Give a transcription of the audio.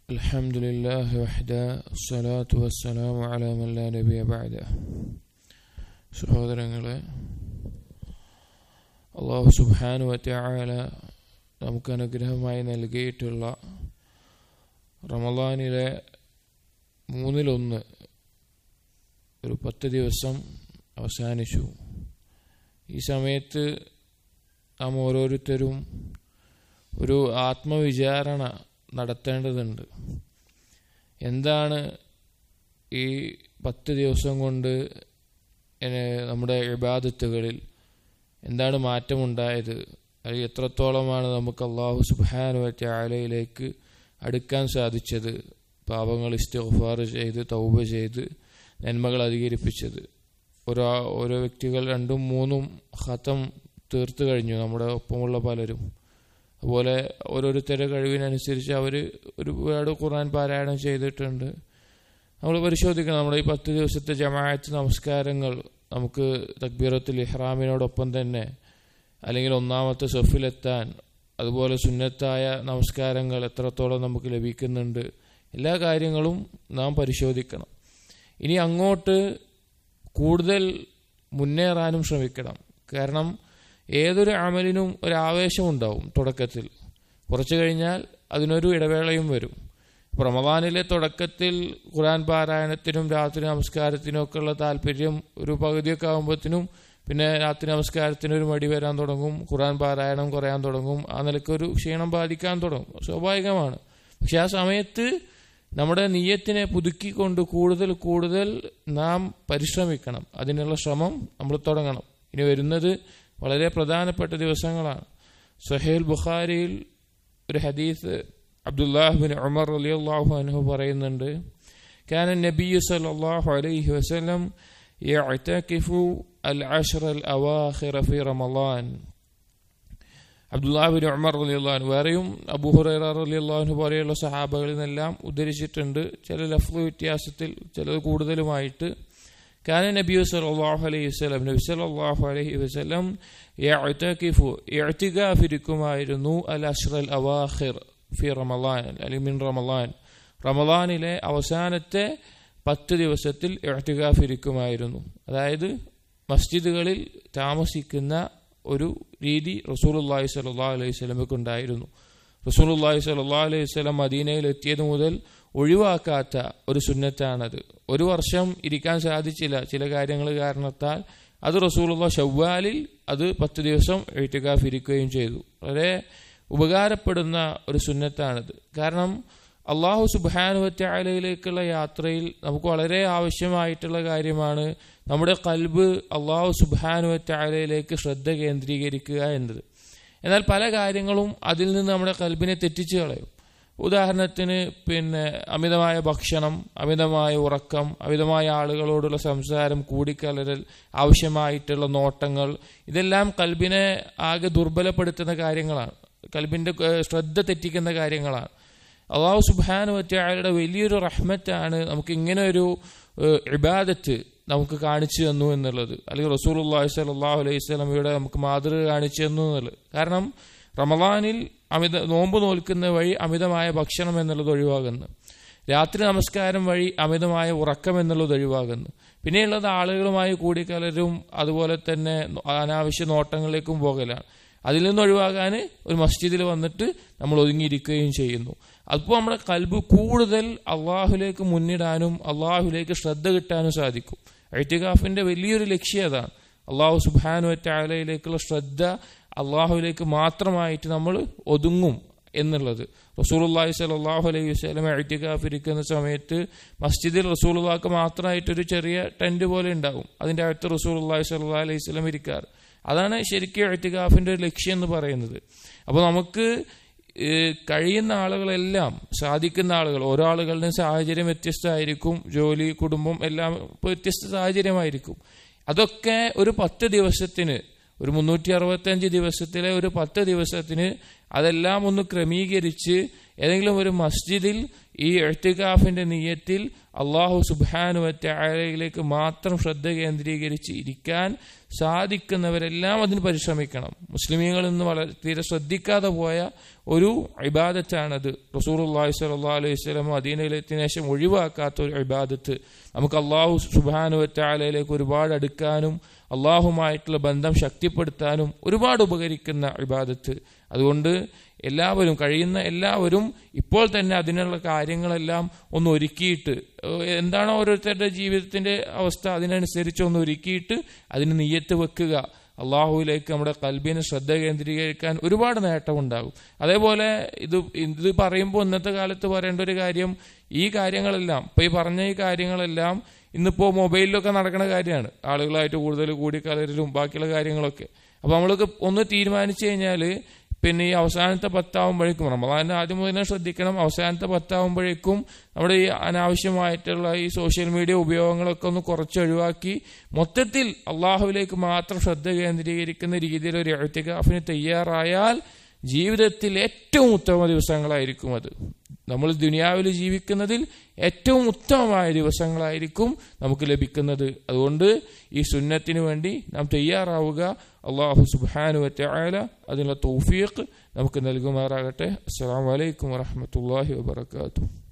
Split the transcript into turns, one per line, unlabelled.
الحمد لله وحده الصلاة والسلام على من لا نبي بعده സഹോദരങ്ങളെ അള്ളാഹു സുബാനു വറ്റായാല നമുക്ക് അനുഗ്രഹമായി നൽകിയിട്ടുള്ള റമദാനിലെ മൂന്നിലൊന്ന് ഒരു പത്ത് ദിവസം അവസാനിച്ചു ഈ സമയത്ത് നാം ഓരോരുത്തരും ഒരു ആത്മവിചാരണ നടത്തേണ്ടതുണ്ട് എന്താണ് ഈ പത്ത് ദിവസം കൊണ്ട് നമ്മുടെ ഇബാദത്തുകളിൽ എന്താണ് മാറ്റമുണ്ടായത് അല്ലെങ്കിൽ എത്രത്തോളമാണ് നമുക്ക് അള്ളാഹു സുബാനു ആലയിലേക്ക് അടുക്കാൻ സാധിച്ചത് പാപങ്ങൾ ഇസ്തിഗ്ഫാർ ചെയ്ത് തൗബ ചെയ്ത് നന്മകൾ അധികരിപ്പിച്ചത് ഓരോ ഓരോ വ്യക്തികൾ രണ്ടും മൂന്നും ഹതം തീർത്തു കഴിഞ്ഞു നമ്മുടെ ഒപ്പമുള്ള പലരും അതുപോലെ ഓരോരുത്തരുടെ കഴിവിനനുസരിച്ച് അവർ ഒരുപാട് ഖുർആൻ പാരായണം ചെയ്തിട്ടുണ്ട് നമ്മൾ പരിശോധിക്കണം നമ്മുടെ ഈ പത്ത് ദിവസത്തെ ജമാഅത്ത് നമസ്കാരങ്ങൾ നമുക്ക് തക്ബീറത്തുൽ ഇഹ്റാമിനോടൊപ്പം തന്നെ അല്ലെങ്കിൽ ഒന്നാമത്തെ സഫിലെത്താൻ അതുപോലെ സുന്നത്തായ നമസ്കാരങ്ങൾ എത്രത്തോളം നമുക്ക് ലഭിക്കുന്നുണ്ട് എല്ലാ കാര്യങ്ങളും നാം പരിശോധിക്കണം ഇനി അങ്ങോട്ട് കൂടുതൽ മുന്നേറാനും ശ്രമിക്കണം കാരണം ഏതൊരു അമലിനും ഒരു ആവേശമുണ്ടാവും തുടക്കത്തിൽ കുറച്ചു കഴിഞ്ഞാൽ അതിനൊരു ഇടവേളയും വരും റമദാനിലെ തുടക്കത്തിൽ ഖുറാൻ പാരായണത്തിനും രാത്രി നമസ്കാരത്തിനും ഒക്കെ ഉള്ള താല്പര്യം ഒരു പകുതിയൊക്കെ ആകുമ്പോഴത്തേനും പിന്നെ രാത്രി നമസ്കാരത്തിന് ഒരു മടി വരാൻ തുടങ്ങും ഖുറാൻ പാരായണം കുറയാൻ തുടങ്ങും ആ നിലയ്ക്ക് ഒരു ക്ഷീണം ബാധിക്കാൻ തുടങ്ങും സ്വാഭാവികമാണ് പക്ഷെ ആ സമയത്ത് നമ്മുടെ നീയത്തിനെ പുതുക്കിക്കൊണ്ട് കൂടുതൽ കൂടുതൽ നാം പരിശ്രമിക്കണം അതിനുള്ള ശ്രമം നമ്മൾ തുടങ്ങണം ഇനി വരുന്നത് വളരെ പ്രധാനപ്പെട്ട ദിവസങ്ങളാണ് സഹേൽ ബുഖാരിയിൽ ഒരു ഹദീസ് അബ്ദുല്ലാഹുബിൻ ഉമർ അലി അള്ളാഹു അനുഹു പറയുന്നുണ്ട് كان النبي صلى الله عليه وسلم يعتكف العشر الأواخر في رمضان അബ്ദുല്ലാഹിബിൻ ഉമർ അലി അള്ളഹാൻ വേറെയും അബുഹുറൈറ അലി അള്ളാഹുന് പോലെയുള്ള സഹാബകളിൽ നിന്നെല്ലാം ഉദ്ധരിച്ചിട്ടുണ്ട് ചില ലഫ്ല് വ്യത്യാസത്തിൽ ചിലത് കൂടുതലുമായിട്ട് كان النبي صلى الله عليه وسلم നബി സല്ലല്ലാഹു അലൈഹി വസല്ലം യഅ്തകിഫു ഇഅ്തികാഫ് ഇരിക്കുമായിരുന്നു അൽ അഷ്റൽ അവാഖിർ ഫി റമളാൻ അല്ലെങ്കിൽ മിൻ റമളാൻ റമളാനിലെ അവസാനത്തെ പത്ത് ദിവസത്തിൽ ഇഅ്തികാഫ് ഇരിക്കുമായിരുന്നു അതായത് മസ്ജിദുകളിൽ താമസിക്കുന്ന ഒരു രീതി റസൂലുള്ളാഹി സ്വല്ലല്ലാഹു അലൈഹി വസല്ലമക്ക് ഉണ്ടായിരുന്നു റസൂലുള്ളാഹി സ്വല്ലല്ലാഹു അലൈഹി വസല്ലം മദീനയിൽ എത്തിയത് മുതൽ ഒഴിവാക്കാത്ത ഒരു സുന്നത്താണത് ഒരു വർഷം ഇരിക്കാൻ സാധിച്ചില്ല ചില കാര്യങ്ങൾ കാരണത്താൽ അത് റസൂലുള്ള ഷവ്വാലിൽ അത് പത്ത് ദിവസം എഴുത്തുകാഫ് ഇരിക്കുകയും ചെയ്തു വളരെ ഉപകാരപ്പെടുന്ന ഒരു സുന്നത്താണിത് കാരണം അള്ളാഹു സുബാനുവറ്റായാലയിലേക്കുള്ള യാത്രയിൽ നമുക്ക് വളരെ ആവശ്യമായിട്ടുള്ള കാര്യമാണ് നമ്മുടെ കൽബ് അള്ളാഹു സുബാനുവറ്റായാലയിലേക്ക് ശ്രദ്ധ കേന്ദ്രീകരിക്കുക എന്നത് എന്നാൽ പല കാര്യങ്ങളും അതിൽ നിന്ന് നമ്മുടെ കൽബിനെ തെറ്റിച്ചു കളയും ഉദാഹരണത്തിന് പിന്നെ അമിതമായ ഭക്ഷണം അമിതമായ ഉറക്കം അമിതമായ ആളുകളോടുള്ള സംസാരം കൂടിക്കലരൽ ആവശ്യമായിട്ടുള്ള നോട്ടങ്ങൾ ഇതെല്ലാം കൽബിനെ ആകെ ദുർബലപ്പെടുത്തുന്ന കാര്യങ്ങളാണ് കൽബിന്റെ ശ്രദ്ധ തെറ്റിക്കുന്ന കാര്യങ്ങളാണ് അള്ളാഹു സുബാനു വറ്റയാളുടെ വലിയൊരു റഹ്മറ്റാണ് നമുക്ക് ഇങ്ങനെ ഒരു ഇബാദത്ത് നമുക്ക് കാണിച്ചു തന്നു എന്നുള്ളത് അല്ലെങ്കിൽ റസൂൽ അള്ളാഹി സ്വലാഹു അലൈഹി സ്വലമയുടെ നമുക്ക് മാതൃക കാണിച്ചു തന്നു എന്നുള്ളത് കാരണം റമദാനിൽ അമിത നോമ്പ് നോൽക്കുന്ന വഴി അമിതമായ ഭക്ഷണം എന്നുള്ളത് ഒഴിവാകുന്നു രാത്രി നമസ്കാരം വഴി അമിതമായ ഉറക്കം എന്നുള്ളത് ഒഴിവാകുന്നു പിന്നെയുള്ളത് ആളുകളുമായി കൂടിക്കലരും അതുപോലെ തന്നെ അനാവശ്യ നോട്ടങ്ങളിലേക്കും പോകലാണ് അതിൽ നിന്ന് ഒഴിവാകാൻ ഒരു മസ്ജിദിൽ വന്നിട്ട് നമ്മൾ ഒതുങ്ങിയിരിക്കുകയും ചെയ്യുന്നു അപ്പോൾ നമ്മുടെ കൽബ് കൂടുതൽ അള്ളാഹുലേക്ക് മുന്നിടാനും അള്ളാഹുലേക്ക് ശ്രദ്ധ കിട്ടാനും സാധിക്കും ഐറ്റിഖാഫിന്റെ വലിയൊരു ലക്ഷ്യം അതാണ് അള്ളാഹു സുബാനു ആലയിലേക്കുള്ള ശ്രദ്ധ അള്ളാഹുലേക്ക് മാത്രമായിട്ട് നമ്മൾ ഒതുങ്ങും എന്നുള്ളത് റസൂലുള്ളാഹി സ്വല്ലല്ലാഹു അലൈഹി വസല്ലം ഇഅ്തികാഫ് ഇരിക്കുന്ന സമയത്ത് മസ്ജിദിൽ റസൂലുള്ളാഹിക്ക് മാത്രമായിട്ട് ഒരു ചെറിയ ടെന്റ് പോലെ ഉണ്ടാകും അതിന്റെ അകത്ത് റസൂലുള്ളാഹി സ്വല്ലല്ലാഹു അലൈഹി വസല്ലം ഇരിക്കാറ് അതാണ് ശരിക്കും ഇഅ്തികാഫിന്റെ ഒരു ലക്ഷ്യം എന്ന് പറയുന്നത് അപ്പോൾ നമുക്ക് കഴിയുന്ന ആളുകളെല്ലാം സാധിക്കുന്ന ആളുകൾ ഓരോ ആളുകളുടെയും സാഹചര്യം വ്യത്യസ്തമായിരിക്കും ജോലി കുടുംബം എല്ലാം വ്യത്യസ്ത സാഹചര്യമായിരിക്കും അതൊക്കെ ഒരു പത്ത് ദിവസത്തിന് ഒരു മുന്നൂറ്റി അറുപത്തഞ്ച് ദിവസത്തിലെ ഒരു പത്ത് ദിവസത്തിന് അതെല്ലാം ഒന്ന് ക്രമീകരിച്ച് ഏതെങ്കിലും ഒരു മസ്ജിദിൽ ഈ എഴുത്തുകാഫിന്റെ നീയത്തിൽ അള്ളാഹു സുബാനുവറ്റയിലേക്ക് മാത്രം ശ്രദ്ധ കേന്ദ്രീകരിച്ച് ഇരിക്കാൻ സാധിക്കുന്നവരെല്ലാം അതിന് പരിശ്രമിക്കണം മുസ്ലിമീങ്ങൾ ഇന്ന് വളരെ തീരെ ശ്രദ്ധിക്കാതെ പോയ ഒരു ഇബാദത്താണത് റസൂർ അള്ളാഹി സ്വല്ലാ അലൈഹി സ്വലം അദീനയിലെത്തിയ ശേഷം ഒഴിവാക്കാത്ത ഒരു ഇബാദത്ത് നമുക്ക് അള്ളാഹു സുബാനുവറ്റാലയിലേക്ക് ഒരുപാട് അടുക്കാനും അള്ളാഹുമായിട്ടുള്ള ബന്ധം ശക്തിപ്പെടുത്താനും ഒരുപാട് ഉപകരിക്കുന്ന ഇബാദത്ത് അതുകൊണ്ട് എല്ലാവരും കഴിയുന്ന എല്ലാവരും ഇപ്പോൾ തന്നെ അതിനുള്ള കാര്യങ്ങളെല്ലാം ഒന്ന് ഒരുക്കിയിട്ട് എന്താണോ ഓരോരുത്തരുടെ ജീവിതത്തിന്റെ അവസ്ഥ അതിനനുസരിച്ച് ഒന്ന് ഒരുക്കിയിട്ട് അതിന് നെയ്യത്ത് വെക്കുക അള്ളാഹുവിലേക്ക് നമ്മുടെ കൽബിനെ ശ്രദ്ധ കേന്ദ്രീകരിക്കാൻ ഒരുപാട് നേട്ടമുണ്ടാകും അതേപോലെ ഇത് ഇത് പറയുമ്പോൾ ഇന്നത്തെ കാലത്ത് പറയേണ്ട ഒരു കാര്യം ഈ കാര്യങ്ങളെല്ലാം ഇപ്പൊ ഈ പറഞ്ഞ ഈ കാര്യങ്ങളെല്ലാം ഇന്നിപ്പോ മൊബൈലിലൊക്കെ നടക്കുന്ന കാര്യമാണ് ആളുകളായിട്ട് കൂടുതൽ കൂടിക്കലരലും ബാക്കിയുള്ള കാര്യങ്ങളൊക്കെ അപ്പൊ നമ്മളൊക്കെ ഒന്ന് തീരുമാനിച്ചു കഴിഞ്ഞാല് പിന്നെ ഈ അവസാനത്തെ പത്താവുമ്പോഴേക്കും റമദാന്റെ ആദ്യം മുതലേ ശ്രദ്ധിക്കണം അവസാനത്തെ പത്താവുമ്പോഴേക്കും നമ്മുടെ ഈ അനാവശ്യമായിട്ടുള്ള ഈ സോഷ്യൽ മീഡിയ ഉപയോഗങ്ങളൊക്കെ ഒന്ന് കുറച്ച് ഒഴിവാക്കി മൊത്തത്തിൽ അള്ളാഹുവിലേക്ക് മാത്രം ശ്രദ്ധ കേന്ദ്രീകരിക്കുന്ന രീതിയിൽ ഒരു എഴുത്തികാഫിന് തയ്യാറായാൽ ജീവിതത്തിൽ ഏറ്റവും ഉത്തമ ദിവസങ്ങളായിരിക്കും അത് നമ്മൾ ദുനിയാവിൽ ജീവിക്കുന്നതിൽ ഏറ്റവും ഉത്തമമായ ദിവസങ്ങളായിരിക്കും നമുക്ക് ലഭിക്കുന്നത് അതുകൊണ്ട് ഈ സുന്നത്തിന് വേണ്ടി നാം തയ്യാറാവുക അള്ളാഹു സുബാനുവറ്റ ആല അതിനുള്ള തൗഫീഖ് നമുക്ക് നൽകുമാറാകട്ടെ അസ്സാം വലൈക്കും വാഹമത്തല്ലാഹി വാബർക്കാത്തു